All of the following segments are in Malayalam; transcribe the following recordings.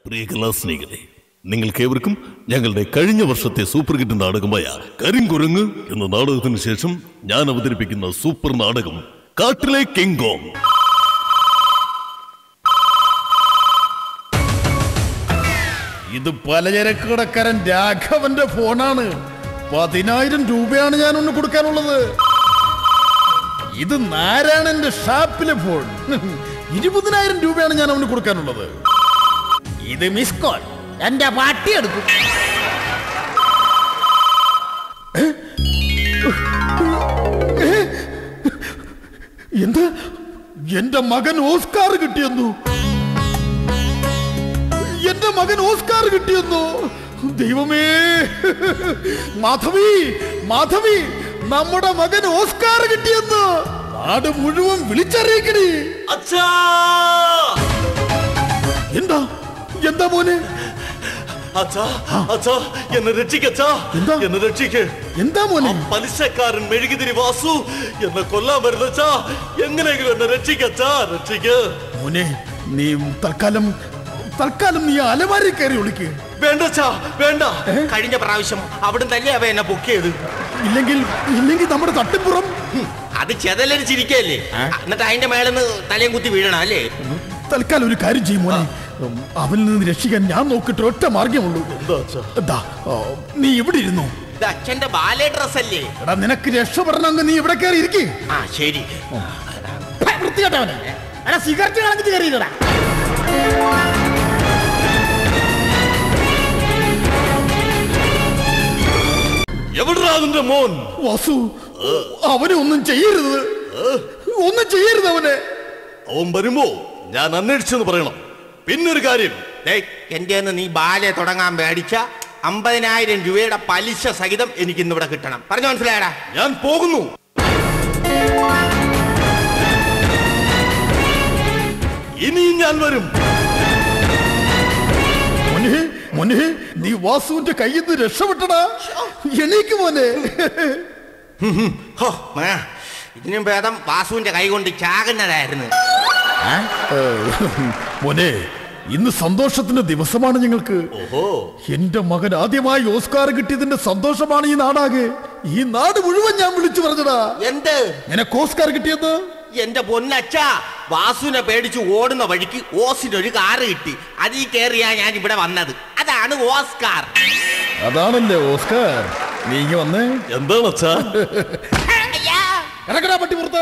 പ്രിയ കലാസ്നേഹികളെ നിങ്ങൾക്കേവർക്കും ഞങ്ങളുടെ കഴിഞ്ഞ വർഷത്തെ സൂപ്പർ ഹിറ്റ് നാടകമായ കരിങ്കുരങ്ങ് എന്ന നാടകത്തിന് ശേഷം ഞാൻ അവതരിപ്പിക്കുന്ന സൂപ്പർ നാടകം കാട്ടിലെ കിങ്കോങ് ഇത് പലചരക്ക് കടക്കാരൻ രാഘവന്റെ ഫോണാണ് പതിനായിരം രൂപയാണ് ഞാൻ ഒന്ന് കൊടുക്കാനുള്ളത് ഇത് നാരായണന്റെ ഷാപ്പിലെ ഫോൺ ഇരുപതിനായിരം രൂപയാണ് ഞാൻ അവന് കൊടുക്കാനുള്ളത് ഇത് മിസ് കോൾ എന്റെ പാട്ടി എടുക്കും ഏ? ഏ? എന്താ എന്റെ മകൻ ഓസ്കാർ കിട്ടിയെന്നു എന്റെ മകൻ ഓസ്കാർ കിട്ടിയെന്നു ദൈവമേ മാധവി മാധവി നമ്മുടെ മകൻ ഓസ്കാർ കിട്ടിയെന്ന് നാട് മുഴുവൻ വിളിച്ചറിയിക്കണേ അച്ഛാ എന്താ എന്താ മോനെ അച്ഛാ അച്ഛാ എന്നെ രക്ഷിക്കച്ചാ എന്താ? എന്നെ രക്ഷിക്ക് എന്താ മോനെ പലിശക്കാരൻ മെഴുകുതിരി വാസു എന്നെ കൊല്ലാൻ വരുന്നച്ചാ എങ്ങനെയെങ്കിലും എന്നെ രക്ഷിക്കച്ചാ രക്ഷിക്ക് മോനെ നീ തൽക്കാലം തൽക്കാലം നീ അലമാരി കയറി ഒളിക്ക് വേണ്ടച്ചാ വേണ്ട കഴിഞ്ഞ പ്രാവശ്യം അവിടുന്ന് തന്നെ അവ എന്നെ ബുക്ക് ചെയ്ത് ഇല്ലെങ്കിൽ ഇല്ലെങ്കിൽ നമ്മുടെ തട്ടിപ്പുറം അത് ചെതലരിച്ചിരിക്കല്ലേ എന്നിട്ട് അതിന്റെ മേലെന്ന് തലയും കുത്തി വീഴണം അല്ലേ തൽക്കാലം ഒരു കാര്യം ചെയ്യും മോനെ അവനിൽ നിന്ന് രക്ഷിക്കാൻ ഞാൻ നോക്കിയിട്ട് ഒറ്റ മാർഗമുള്ളൂ എന്താ അച്ഛാ ദാ, ആ, നീ ഇവിടെ ഇരുന്നു ഇത് അച്ഛന്റെ ബാലെ ഡ്രസ് അല്ലേ എടാ നിനക്ക് രക്ഷപ്പെടണമെങ്കിൽ നീ ഇവിടെ കയറി ഇരിക്കേ ആ ശരി വൃത്തികെട്ടവനെ എടാ സിഗരറ്റ് കളഞ്ഞിട്ട് കയറിയതടാ എവിടാ നിന്റെ മോൻ വാസു അവനെ ഒന്നും ചെയ്യരുത് ഒന്നും ചെയ്യരുത് അവനെ അവൻ വരുമ്പോ ഞാൻ അന്വേഷിച്ചെന്ന് പറയണം പിന്നൊരു കാര്യം ഡേയ്, എന്റെ കയ്യിന്ന് നീ ബാലെ തുടങ്ങാൻ മേടിച്ച അമ്പതിനായിരം രൂപയുടെ പലിശ സഹിതം എനിക്ക് ഇന്ന് ഇവിടെ കിട്ടണം പറഞ്ഞു മനസ്സിലായടാ ഞാൻ പോകുന്നു ഇനിയും ഞാൻ വരും മോനെ മോനെ നീ വാസുവിന്റെ കയ്യിൽ നിന്ന് രക്ഷപ്പെട്ടടാ എണീക്ക് മോനെ ഹോ, മേ, ഇതിനും ഭേദം വാസുവിന്റെ കൈ കൊണ്ട് ചാകുന്നതായിരുന്നു മോനെ ഇന്ന് സന്തോഷത്തിന്റെ ദിവസമാണ് ഞങ്ങൾക്ക് ഓഹോ എന്റെ മകൻ ആദ്യമായി ഓസ്കാർ കിട്ടിയതിന്റെ സന്തോഷമാണ് ഈ നാടാകെ ഈ നാട് മുഴുവൻ ഞാൻ വിളിച്ചു പറഞ്ഞടാ എന്ത് നിനക്ക് ഓസ്കാർ കിട്ടിയത് എന്റെ പൊന്നച്ച വാസുവിനെ പേടിച്ച് ഓടുന്ന വഴിക്ക് ഓസിന് ഒരു കാറ് കിട്ടി അതിൽ കയറിയാ ഞാൻ ഇവിടെ വന്നത് അതാണ് ഓസ്കാർ അതാണല്ലേ ഓസ്കാർ നീ ഇങ്ങ വന്നേ എന്താണ് അച്ഛാ ഇറങ്ങടാ പട്ടി പുറത്ത്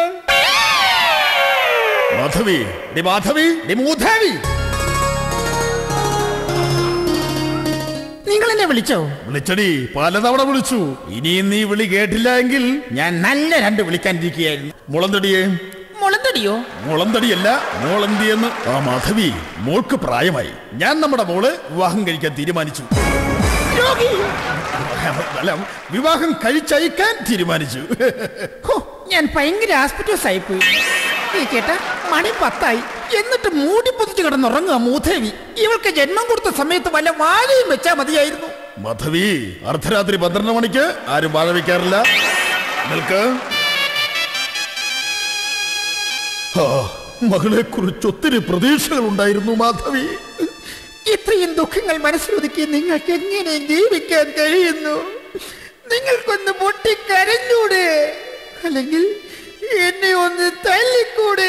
മാധവി ഡി മാധവി ഡി മൂധാവി നിങ്ങൾ എന്നെ വിളിച്ചോ വിളിച്ചടി പലതവണ വിളിച്ചു ഇനിയും നീ വിളി കേട്ടില്ല എങ്കിൽ ഞാൻ നല്ല രണ്ട് വിളിക്കാനിരിക്കുകയായിരുന്നു മുളന്തടിയെ മുളന്തടിയോ മുളന്തടിയല്ല മോളന്തിയെന്ന് ആ മാധവി മോൾക്ക് പ്രായമായി ഞാൻ നമ്മുടെ മോള് വിവാഹം കഴിക്കാൻ തീരുമാനിച്ചു രോഗി അല്ല വിവാഹം കഴിച്ചയക്കാൻ തീരുമാനിച്ചു ഹോ, ഞാൻ ഭയങ്കര ആസ്പിറ്റോസ് ആയിപ്പോയി നീ കേട്ട മണി പത്തായി എന്നിട്ട് മൂടി പൊതിച്ച് കിടന്നുറങ്ങുക മൂദേവി ഇവൾക്ക് ജന്മം കൊടുത്ത സമയത്ത് വല്ല വാഴയും വെച്ചാ മതിയായിരുന്നു മാധവി അർദ്ധരാത്രി പന്ത്രണ്ട് മണിക്ക് ആരും വാഴ വയ്ക്കാറില്ല നിൽക്ക് മകളെ കുറിച്ച് ഒത്തിരി പ്രതീക്ഷകൾ ഉണ്ടായിരുന്നു മാധവി ഇത്രയും ദുഃഖങ്ങൾ മനസ്സിലൊതുക്കി നിങ്ങൾക്ക് എങ്ങനെ ജീവിക്കാൻ കഴിയുന്നു നിങ്ങൾക്കൊന്ന് പൊട്ടിക്കരഞ്ഞൂടെ അല്ലെങ്കിൽ എന്നെ ഒന്ന് തല്ലിക്കൂടെ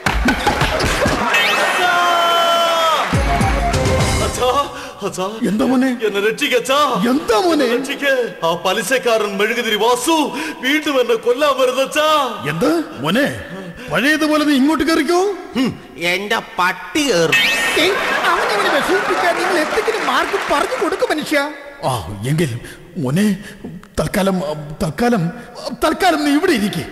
അച്ഛാ അച്ഛാ എന്താ മോനെ എന്നെ രക്ഷിക്കച്ചാ എന്താ മോനെ രക്ഷിക്ക് ആ പലിശക്കാരൻ മെഴുകുതിരി വാസു വീണ്ടും എന്നെ കൊല്ലാൻ വരുന്നച്ചാ എന്താ മോനെ പഴയതുപോലെ നീ ഇങ്ങോട്ട് കയറിക്കോ ഹും, എന്റെ പട്ടി കയറും ഏയ്, അവനവനെ വിഷമിപ്പിക്കാൻ നിങ്ങൾ എന്തെങ്കിലും മാർഗം പറഞ്ഞു കൊടുക്കും മനുഷ്യ ആ എങ്കിൽ മോനെ തൽക്കാലം തൽക്കാലം തൽക്കാലം നീ ഇവിടെ ഇരിക്കേ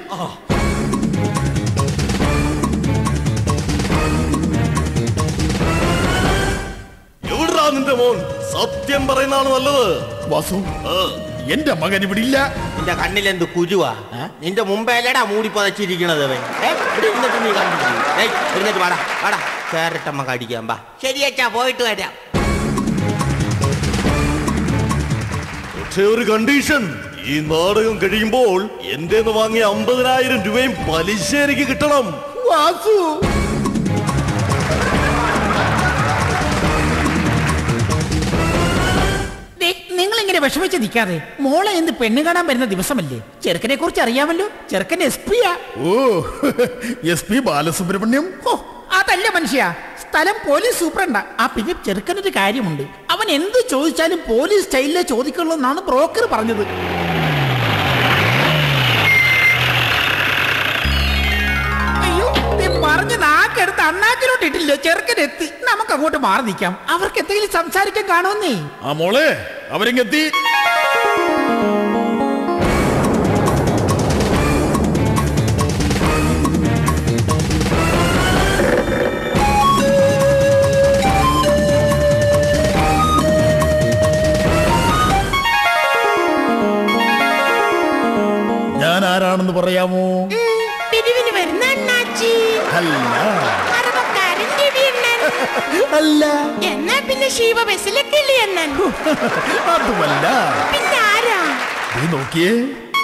എവിടാ നിന്റെ മോൻ സത്യം പറയുന്നതാണ് നല്ലത് വാസു ആ, എന്റെ മകൻ ഇവിടെ ഇല്ല നിന്റെ കണ്ണിൽ എന്ത് കുരുവാ നിന്റെ മുമ്പേലടാ മൂടി പുതച്ചിരിക്കണത് അവൻ ഏ, ഇവിടെ ഇരുന്നിട്ട് നീ കണ്ടില്ലേ? ഏയ്, ഇരുന്നിട്ട് വാടാ വാടാ ചേരട്ടമ്മ കടിക്കാൻ വാ ശരിയച്ചാ പോയിട്ട് വരാം പക്ഷേ ഒരു കണ്ടീഷൻ ഈ നാടകം കഴിയുമ്പോൾ എന്റെ വാങ്ങിയ അമ്പതിനായിരം രൂപയും പലിശ എനിക്ക് കിട്ടണം വാസു വിഷമിച്ച് നിൽക്കാതെ മോളെ എന്ത് പെണ്ണ് കാണാൻ വരുന്ന ദിവസമല്ലേ ചെറുക്കനെ കുറിച്ച് അറിയാമല്ലോ ചെറുക്കൻ എസ് പിയാ ഓ എസ് പി ബാലസുബ്രഹ്മണ്യം ഓ അതല്ല മനുഷ്യ സ്ഥലം പോലീസ് സൂപ്രണ്ടാ ആ പിന്നെ ചെറുക്കനൊരു കാര്യമുണ്ട് അവൻ എന്ത് ചോദിച്ചാലും പോലീസ് സ്റ്റൈലിലെ ചോദിക്കുള്ളൂ എന്നാണ് ബ്രോക്കർ പറഞ്ഞത് അയ്യോ നീ പറഞ്ഞ നാക്കെടുത്ത് അണ്ണാക്കിലോട്ട് ഇട്ടില്ല ചെറുക്കൻ എത്തി നമുക്ക് അങ്ങോട്ട് മാറി നിൽക്കാം അവർക്ക് എന്തെങ്കിലും സംസാരിക്കാൻ കാണുമെന്നേ ആ മോളെ അവരിങ്ങെത്തി ഞാൻ ആരാണെന്ന് പറയാമോ പിരിവിന് വരുന്ന അണ്ണാച്ചി അല്ല അറുപക്കാരൻ രവിയണ്ണൻ അല്ല എന്നാ പിന്നെ ശിവ ബസ്സിലെ കിളിയണ്ണൻ അതുമല്ല പിന്നെ ആരാ നീ നോക്കിയേ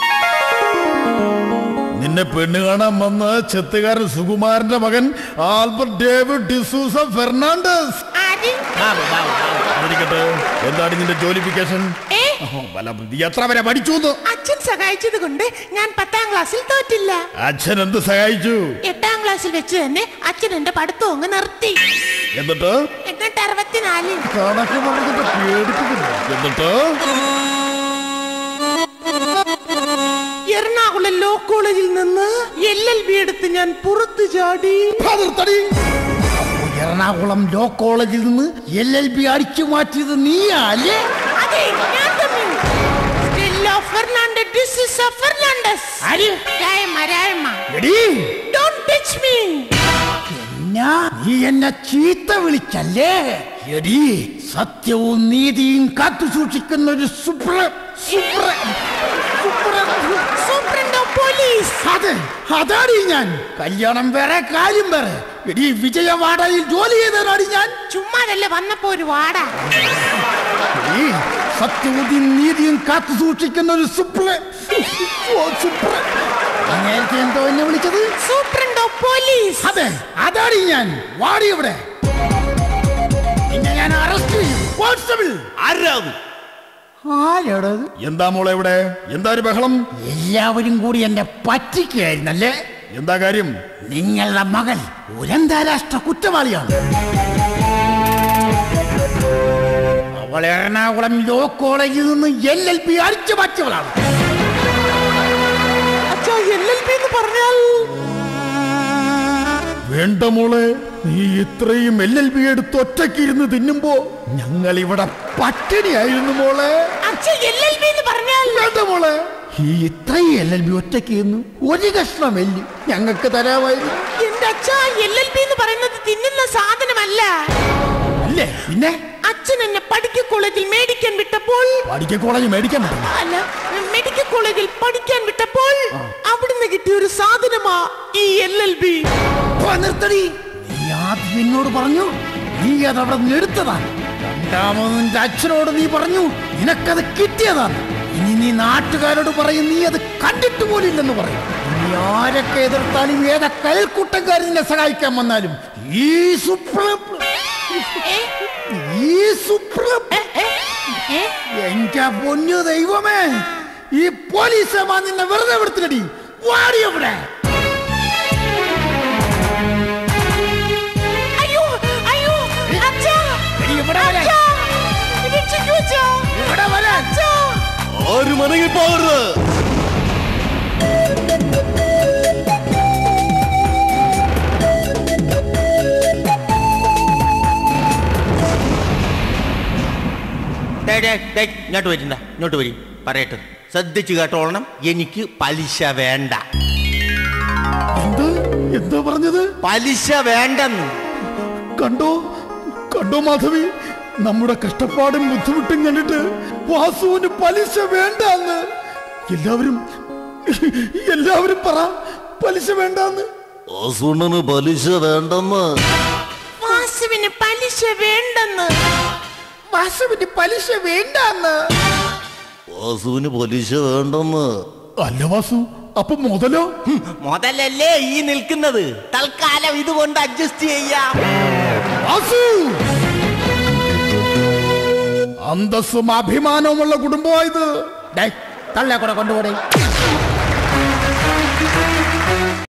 നിന്നെ പെണ്ണ് കാണാൻ വന്ന ചെത്തുകാരൻ സുകുമാരന്റെ മകൻ ആൽബർട്ട് ഡേവിഡ് ഡിസൂസ ഫെർണാണ്ടസ് ആര് ഇരിക്കട്ടെ എന്താണ് നിന്റെ ജോലിഫിക്കേഷൻ ഏ വല്ല നീ എത്ര വരെ പഠിച്ചു എന്ന്? അച്ഛൻ സഹായിച്ചത് കൊണ്ട് ഞാൻ പത്താം ക്ലാസ്സിൽ തോറ്റില്ല അച്ഛൻ എന്ത് സഹായിച്ചു എട്ടാം ക്ലാസ്സിൽ വെച്ച് തന്നെ അച്ഛൻ എന്റെ പഠിത്തം അങ്ങ് നിർത്തി എന്നിട്ട് എന്നിട്ട് അറുപത്തിനാല് കണക്ക് പറഞ്ഞിട്ട് പേടിപ്പിക്കുന്നു എന്നിട്ട് എറണാകുളം ലോ കോളേജിൽ നിന്ന് എൽ എൽ ബി എടുത്ത് ഞാൻ പുറത്തു ചാടി പതിർത്തടി. എറണാകുളം ലോ കോളേജിൽ നിന്ന് എൽ എൽ ബി അടിച്ചു മാറ്റിയത് നീയാ അല്ലേ അതെ ഞാൻ തന്നെ സ്റ്റെല്ല ഫെർണാണ്ടോ ഡിസിസ ഫെർണാണ്ടസ് ആര് രായമ്മ രായമ്മ എടീ ഡോണ്ട് ടച്ച് മീ ഞാ നീ എന്നെ ചീത്ത വിളിച്ചല്ലേ എടീ സത്യവും നീതിയും കാത്തു സൂക്ഷിക്കുന്ന ഒരു സുപ്ര സുപ്ര സുപ്ര സൂപ്രണ്ടോ പോലീസ് അതെ അതാടി ഞാൻ കല്യാണം വേറെ കാര്യം വേറെ എടീ വിജയവാടയിൽ ജോലി ചെയ്തതാടി ഞാൻ ചുമ്മാതല്ലേ വന്നപ്പോ ഒരു വാടാ എടീ, സത്യവും നീതിയും കാത്തു സൂക്ഷിക്കുന്ന ഒരു സുപ്ര ഓ, സുപ്ര നീ നേരത്തെ എന്തോ എന്നെ വിളിച്ചത് സൂപ്രണ്ടോ പോലീസ് അതെ അതാടി ഞാൻ വാടി ഇവിടെ നിന്നെ ഞാൻ അറസ്റ്റ് ചെയ്യും കോൺസ്റ്റബിൾ ആരാത് ആരോടത് എന്താ മോളെ ഇവിടെ എന്താ ഒരു ബഹളം എല്ലാവരും കൂടി എന്നെ പറ്റിക്കുകയായിരുന്നല്ലേ എന്താ കാര്യം നിങ്ങളുടെ മകൾ ഒരു അന്താരാഷ്ട്ര കുറ്റവാളിയാണ് അവൾ എറണാകുളം ലോ കോളേജിൽ നിന്ന് എൽ എൽ പി അടിച്ചു മാറ്റിയവളാണ് അച്ഛാ എൽ എൽ ബി എന്ന് പറഞ്ഞാൽ വേണ്ട മോളെ നീ ഇത്രയും എൽ എൽ ബി എടുത്ത് ഒറ്റയ്ക്ക് ഇരുന്ന് തിന്നുമ്പോ ഞങ്ങൾ ഇവിടെ പട്ടിണിയായിരുന്നു മോളെ അച്ഛാ എൽ എൽ ബി എന്ന് പറഞ്ഞാൽ വേണ്ട മോളെ ഈ ഇത്രയും എൽ എൽ ബി ഒറ്റയ്ക്ക് ഇരുന്ന് ഒരു കഷ്ണം എല്ലി ഞങ്ങൾക്ക് തരാമായിരുന്നു എന്റെ അച്ഛാ എൽ എൽ ബി എന്ന് പറയുന്നത് തിന്നുന്ന സാധനമല്ല അല്ലേ പിന്നെ അച്ഛൻ എന്നെ പഠിക്ക കോളേജിൽ മേടിക്കാൻ വിട്ടപ്പോൾ പഠിക്ക കോളേജ് മേടിക്കാൻ പറ്റില്ല അല്ല മെഡിക്കൽ കോളേജിൽ പഠിക്കാൻ വിട്ടപ്പോൾ അവിടുന്ന് കിട്ടിയ ഒരു സാധനമാ ഈ എൽ എൽ ബി പോ, നിർത്തടി നീ ആദ്യം എന്നോട് പറഞ്ഞു നീ അത് അവിടെ നിന്ന് എടുത്തതാണ് രണ്ടാമത് നിന്റെ അച്ഛനോട് നീ പറഞ്ഞു നിനക്കത് കിട്ടിയതാണ് ഇനി നീ നാട്ടുകാരോട് പറയും നീ അത് കണ്ടിട്ട് പോലില്ലെന്ന് പറയും നീ ആരൊക്കെ എതിർത്താലും ഏത കയൽക്കൂട്ടക്കാർ നിന്നെ സഹായിക്കാൻ വന്നാലും ഈ സുപ്ര ഈ സുപ്ര എന്റെ പൊന്നു ദൈവമേ ഈ പോലീസമാ നിന്നെ വെറുതെ വിടുത്തില്ലടി വാടി അവിടെ അയ്യോ അയ്യോ അച്ഛാ എടി, ഇവിടെ വരാൻ. അച്ഛാ രക്ഷിക്കൂ അച്ഛാ ഇവിടെ വരാൻ അച്ഛാ ആരും അനങ്ങി പോകരുത് ദേ, ദേ, ദേ, ഇങ്ങോട്ട് വരിണ്ട ഇങ്ങോട്ട് വരി പറയട്ടെ ശ്രദ്ധിച്ചു കേട്ടോളണം എനിക്ക് പലിശ വേണ്ട എന്ത് എന്താ പറഞ്ഞത് പലിശ വേണ്ടെന്ന് കണ്ടോ കണ്ടോ മാധവി നമ്മുടെ കഷ്ടപ്പാടും ബുദ്ധിമുട്ടും കണ്ടിട്ട് വാസുവിന് പലിശ വേണ്ടാന്ന് എല്ലാവരും എല്ലാവരും പറ പലിശ വേണ്ടാന്ന് വാസുണ്ണന് പലിശ വേണ്ടെന്ന് വാസുവിന് പലിശ വേണ്ടെന്ന് വാസുവിന് പലിശ വേണ്ടെന്ന് വാസുവിന് പലിശ വേണ്ടെന്ന് അല്ല വാസു അപ്പൊ മുതലോ ഹും, മുതലല്ലേ ഈ നിൽക്കുന്നത് തൽക്കാലം ഇതുകൊണ്ട് അഡ്ജസ്റ്റ് ചെയ്യാം വാസു അന്തസ്സും അഭിമാനവുമുള്ള കുടുംബമായത് ഡേ തള്ളെ കൂടെ കൊണ്ടുപോടേ